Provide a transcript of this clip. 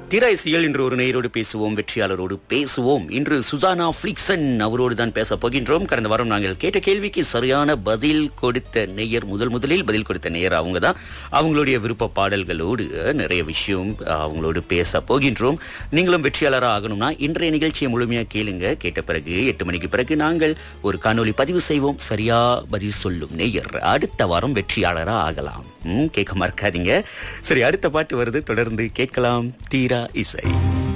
திரைசியல் இன்று ஒரு நேயரோடு பேசுவோம் வெற்றியாளரோடு பேசுவோம் இன்று சுசானா பிளிக்சன் அவரோடு தான் பேச போகின்றோம் கடந்த வாரம் நாங்கள் கேட்ட கேள்விக்கு சரியான பதில் கொடுத்த நேயர் முதல் முதலில் பதில் கொடுத்த நேயர் அவங்க தான் அவங்களுடைய விருப்ப பாடல்களோடு அஹ், நிறைய விஷயம் அஹ், அவங்களோடு பேச போகின்றோம் நீங்களும் வெற்றியாளராக ஆகணும்னா இன்றைய நிகழ்ச்சியை முழுமையா கேளுங்க கேட்ட பிறகு எட்டு மணிக்கு பிறகு நாங்கள் ஒரு காணொளி பதிவு செய்வோம் சரியா பதில் சொல்லும் நேயர் அடுத்த வாரம் வெற்றியாளராக ஆகலாம் ம், கேட்க மறக்காதீங்க சரி அடுத்த பாட்டு வருது தொடர்ந்து கேட்கலாம் தீரா இசை